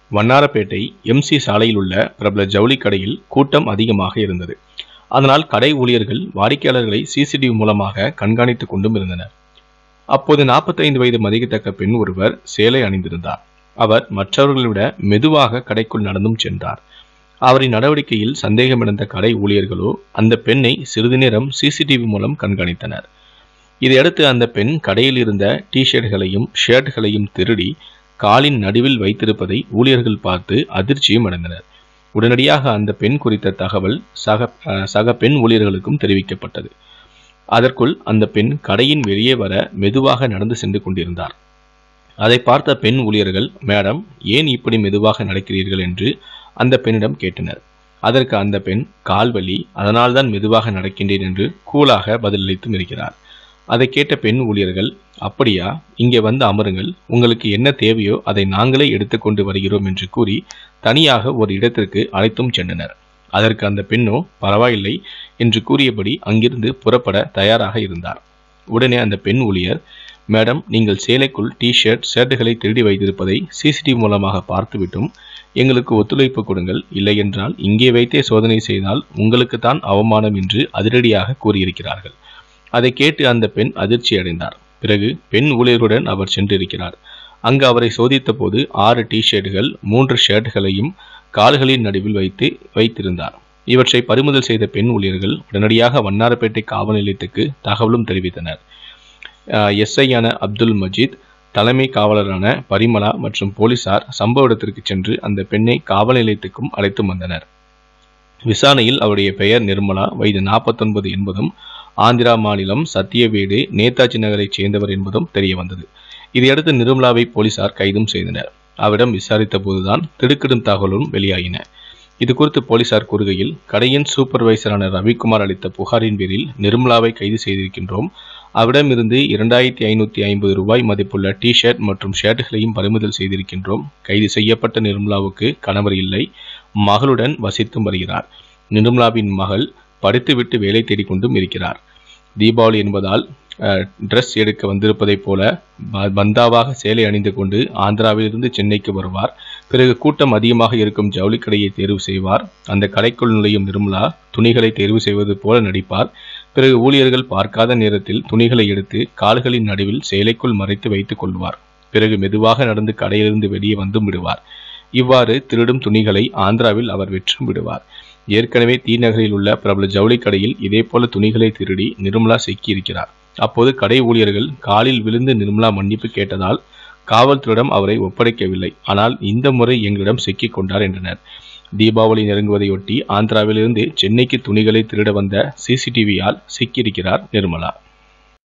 Vannarapettai MC சாலையில் உள்ள பிரபல ஜவுளி கடையில் கூட்டம் அதிகமாக இருந்தது அதனால் கடை ஊழியர்கள் வாடிக்கையாளர்களை சிசிடிவி மூலமாக கண்காணித்துக் கொண்டும் இருந்தனர் அப்போது 45 வயது மதிக்கத்தக்க பெண் ஒருவர் சேலை அணிந்திருந்தார் அவர் மற்றவர்களை விட மெதுவாக கடைக்குள் நடந்தும் சென்றார் அவரின் நடவடிக்கையில் சந்தேகமிழந்த கடை ஊழியர்களோ அந்த பெண்ணை சிறிது நேரம் சிசிடிவி மூலம் கண்காணித்தனர் இதையடுத்து அந்த பெண் கடையில் இருந்த டி ஷர்ட்களையும் ஷர்ட்களையும் திருடி காலின் நடுவில் வைத்திருப்பதை ஊழியர்கள் பார்த்து அதிர்ச்சியும் அடைந்தனர் உடனடியாக அந்த பெண் குறித்த தகவல் சக அஹ், சக பெண் ஊழியர்களுக்கும் தெரிவிக்கப்பட்டது அதற்குள் அந்த பெண் கடையின் வெளியே வர மெதுவாக நடந்து சென்று கொண்டிருந்தார் அதை பார்த்த பெண் ஊழியர்கள் மேடம் ஏன் இப்படி மெதுவாக நடக்கிறீர்கள் என்று அந்த பெண்ணிடம் கேட்டனர் அதற்கு அந்த பெண் கால்வலி அதனால்தான் மெதுவாக நடக்கின்றேன் என்று கூலாக பதிலளித்தும் இருக்கிறார் அதை கேட்ட பெண் ஊழியர்கள் அப்படியா இங்கே வந்து அமருங்கள் உங்களுக்கு என்ன தேவையோ அதை நாங்களே எடுத்துக்கொண்டு வருகிறோம் என்று கூறி தனியாக ஒரு இடத்திற்கு அழைத்தும் சென்றனர் அதற்கு அந்த பெண்ணோ பரவாயில்லை என்று கூறியபடி அங்கிருந்து புறப்பட தயாராக இருந்தார் உடனே அந்த பெண் ஊழியர் மேடம் நீங்கள் சேலைக்குள் டி ஷர்ட் ஷர்ட்டுகளை திருடி வைத்திருப்பதை சிசிடிவி மூலமாக பார்த்துவிட்டும் எங்களுக்கு ஒத்துழைப்பு கொடுங்கள் இல்லையென்றால் இங்கே வைத்தே சோதனை செய்தால் உங்களுக்குத்தான் அவமானம் என்று அதிரடியாக கூறியிருக்கிறார்கள் அதை கேட்டு அந்த பெண் அதிர்ச்சி அடைந்தார் பிறகு பெண் ஊழியருடன் அவர் சென்றிருக்கிறார் அங்கு அவரை சோதித்த போது ஆறு டி ஷர்ட்டுகள் மூன்று ஷர்ட்டுகளையும் கால்களின் நடுவில் வைத்து வைத்திருந்தார் இவற்றை பறிமுதல் செய்த பெண் ஊழியர்கள் உடனடியாக வண்ணாரப்பேட்டை காவல் நிலையத்துக்கு தகவலும் தெரிவித்தனர் எஸ்ஐயான அப்துல் மஜீத் தலைமை காவலரான பரிமளா மற்றும் போலீசார் சம்பவ இடத்திற்கு சென்று அந்த பெண்ணை காவல் நிலையத்துக்கும் அழைத்து வந்தனர் விசாரணையில் அவருடைய பெயர் நிர்மலா வயது 49 என்பதும் ஆந்திரா மாநிலம் சத்தியவேடு நேதாஜி நகரைச் சேர்ந்தவர் என்பதும் தெரிய வந்தது இதையடுத்து நிர்மலாவை போலீசார் கைதும் செய்தனர் அவரிடம் விசாரித்த போதுதான் திடுக்கிடும் தகவலும் வெளியாகின இது குறித்து போலீசார் கூறுகையில் கடையின் சூப்பர்வைசரான ரவிக்குமார் அளித்த புகாரின் பேரில் நிர்மலாவை கைது செய்திருக்கின்றோம் அவரிடமிருந்து இரண்டாயிரத்தி ஐநூற்றி ஐம்பது ரூபாய் மதிப்புள்ள டி ஷர்ட் மற்றும் ஷர்ட்டுகளையும் பறிமுதல் செய்திருக்கின்றோம் கைது செய்யப்பட்ட நிர்மலாவுக்கு கணவர் இல்லை மகளுடன் வசித்தும் வருகிறார் நிர்மலாவின் மகள் படித்துவிட்டு வேலை தேடிக்கொண்டும் இருக்கிறார் தீபாவளி என்பதால் ட்ரெஸ் எடுக்க வந்திருப்பதைப் போல ப- பந்தாவாக சேலை அணிந்து கொண்டு ஆந்திராவிலிருந்து சென்னைக்கு வருவார் பிறகு கூட்டம் அதிகமாக இருக்கும் ஜவுளி கடையை தேர்வு செய்வார் அந்த கடைக்குள் நுழையும் நிர்மலா துணிகளை தேர்வு செய்வது போல நடிப்பார் பிறகு ஊழியர்கள் பார்க்காத நேரத்தில் துணிகளை எடுத்து கால்களின் நடுவில் சேலைக்குள் மறைத்து வைத்துக் கொள்வார் பிறகு மெதுவாக நடந்து கடையிலிருந்து வெளியே வந்தும் விடுவார் இவ்வாறு திருடும் துணிகளை ஆந்திராவில் அவர் விற்றும் விடுவார் ஏற்கனவே தி நகரில் உள்ள பிரபல ஜவுளி கடையில் இதேபோல துணிகளை திருடி நிர்மலா சிக்கியிருக்கிறார் அப்போது கடை ஊழியர்கள் காலில் விழுந்து நிர்மலா மன்னிப்பு கேட்டதால் காவல்துறையிடம் அவரை ஒப்படைக்கவில்லை ஆனால் இந்த முறை எங்களிடம் சிக்கிக் கொண்டார் என்றனர் தீபாவளி நெருங்குவதையொட்டி ஆந்திராவிலிருந்து சென்னைக்கு துணிகளை திருட வந்த சிசிடிவியால் சிக்கியிருக்கிறார் நிர்மலா